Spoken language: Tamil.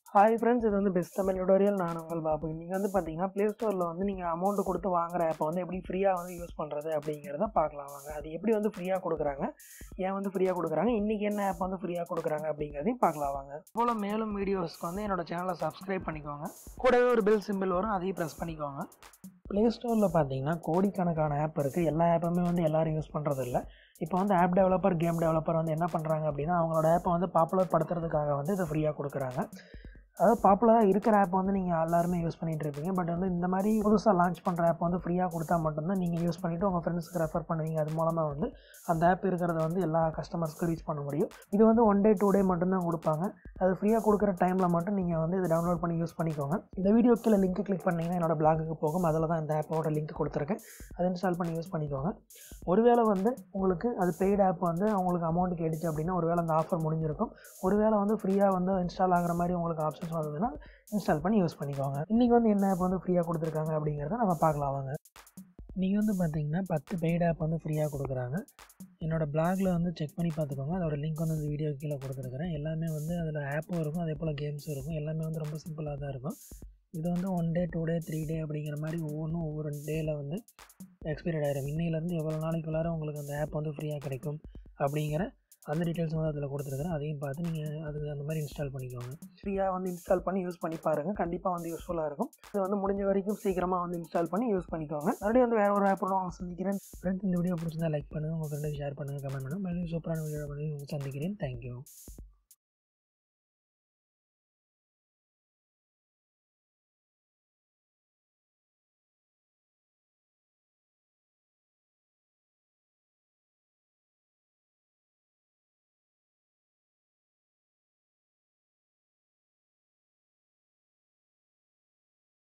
ஹாய் ஃப்ரெண்ட்ஸ் இது வந்து பெஸ்ட் தமிழ் டுடோரியல் நான் உங்கள் பாபு இன்றைக்கி வந்து பார்த்தீங்கன்னா ப்ளே ஸ்டோரில் வந்து நீங்கள் அமௌண்ட் கொடுத்து வாங்குற ஆப்பை வந்து எப்படி ஃப்ரீயாக வந்து யூஸ் பண்ணுறது அப்படிங்கிறத பார்க்கலாம் வாங்க அது எப்படி வந்து ஃப்ரீயாக கொடுக்குறாங்க ஏன் வந்து ஃப்ரீயாக கொடுக்குறாங்க இன்றைக்கி என்ன ஆப் வந்து ஃப்ரீயாக கொடுக்குறாங்க அப்படிங்கிறதையும் பார்க்கலாம் வாங்க போல் மேலும் வீடியோஸ்க்கு வந்து என்னோட சேனலை சப்ஸ்கிரைப் பண்ணிக்கோங்க கூடவே ஒரு பெல் சிம்பிள் வரும் அதையும் ப்ரெஸ் பண்ணிக்கோங்க ப்ளே ஸ்டோரில் பார்த்தீங்கன்னா கோடிக்கணக்கான ஆப் இருக்குது எல்லா ஆப்புமே வந்து எல்லோரும் யூஸ் பண்ணுறது இல்லை இப்போ வந்து ஆப் டெவலப்பர் கேம் டெவலப்பர் வந்து என்ன பண்ணுறாங்க அப்படின்னா அவங்களோட ஆப்பை வந்து பாப்புலர் படுத்துறதுக்காக வந்து இதை ஃப்ரீயாக கொடுக்குறாங்க அதாவது பாப்புலராக இருக்கிற ஆப் வந்து நீங்கள் எல்லாருமே யூஸ் பண்ணிகிட்டு இருப்பீங்க பட் வந்து இந்த மாதிரி புதுசாக லான்ச் பண்ணுற ஆப் வந்து ஃப்ரீயாக கொடுத்தா மட்டும்தான் நீங்கள் யூஸ் பண்ணிவிட்டு உங்கள் ஃப்ரெண்ட்ஸுக்கு ரெஃபர் பண்ணுவீங்க அது மூலமாக வந்து அந்த ஆப் இருக்கிறத வந்து எல்லா கஸ்டமர்ஸ்க்கும் ரீச் பண்ண முடியும் இது வந்து ஒன் டே டூ டே மட்டும்தான் கொடுப்பாங்க அது ஃப்ரீயாக கொடுக்குற டைமில் மட்டும் நீங்கள் வந்து இதை டவுன்லோட் பண்ணி யூஸ் பண்ணிக்கோங்க இந்த வீடியோ கீழே லிங்க் கிளிக் பண்ணிங்கன்னா என்னோட பிளாகுக்கு போகும் அதில் தான் இந்த ஆப்போட லிங்க் கொடுத்துருக்கேன் அதை இன்ஸ்டால் பண்ணி யூஸ் பண்ணிக்கோங்க ஒருவேளை வந்து உங்களுக்கு அது பெய்டு ஆப் வந்து உங்களுக்கு அமௌண்ட் கேட்டுச்சு அப்படின்னா ஒருவேளை அந்த ஆஃபர் முடிஞ்சிருக்கும் ஒருவேளை வந்து ஃப்ரீயாக வந்து இன்ஸ்டால் ஆகிற மாதிரி உங்களுக்கு ஆப்ஷன்ஸ் வந்ததுன்னா இன்ஸ்டால் பண்ணி யூஸ் பண்ணிக்கோங்க இன்றைக்கி வந்து என்ன ஆப் வந்து ஃப்ரீயாக கொடுத்துருக்காங்க அப்படிங்கிறத நம்ம பார்க்கலாம் வாங்க இன்றைக்கி வந்து பார்த்திங்கன்னா பத்து பெய்டு ஆப் வந்து ஃப்ரீயாக கொடுக்குறாங்க என்னோடய பிளாகில் வந்து செக் பண்ணி பார்த்துக்கோங்க அதோட லிங்க் வந்து இந்த வீடியோ கீழே கொடுத்துருக்குறேன் எல்லாமே வந்து அதில் ஆப்பும் இருக்கும் அதே போல் கேம்ஸும் இருக்கும் எல்லாமே வந்து ரொம்ப சிம்பிளாக தான் இருக்கும் இது வந்து one day two day three day அப்படிங்கிற மாதிரி ஒவ்வொன்றும் ஒவ்வொரு டேயில் வந்து எக்ஸ்பீரியட் ஆகிடும் இன்னையிலேருந்து எவ்வளோ நாளைக்குள்ளார உங்களுக்கு அந்த ஆப் வந்து ஃப்ரீயாக கிடைக்கும் அப்படிங்கிற அந்த டீட்டெயில்ஸ் வந்து அதில் கொடுத்துருக்குறேன் அதையும் பார்த்து நீங்கள் அது அந்த மாதிரி இன்ஸ்டால் பண்ணிக்கோங்க ஃப்ரீயாக வந்து இன்ஸ்டால் பண்ணி யூஸ் பண்ணி பாருங்கள் கண்டிப்பாக வந்து யூஸ்ஃபுல்லாக இருக்கும் இது வந்து முடிஞ்ச வரைக்கும் சீக்கிரமாக வந்து இன்ஸ்டால் பண்ணி யூஸ் பண்ணிக்கோங்க மறுபடியும் வந்து வேறு ஒரு ஆப்போட அவங்க சந்திக்கிறேன் ஃப்ரெண்ட்ஸ் இந்த வீடியோ பிடிச்சிருந்தா லைக் பண்ணுங்கள் உங்கள் ஃப்ரெண்டுக்கு ஷேர் பண்ணுங்கள் கமெண்ட் பண்ணுங்கள் மறுபடியும் சூப்பரான வீடியோ பண்ணி சந்திக்கிறேன் தேங்க்யூ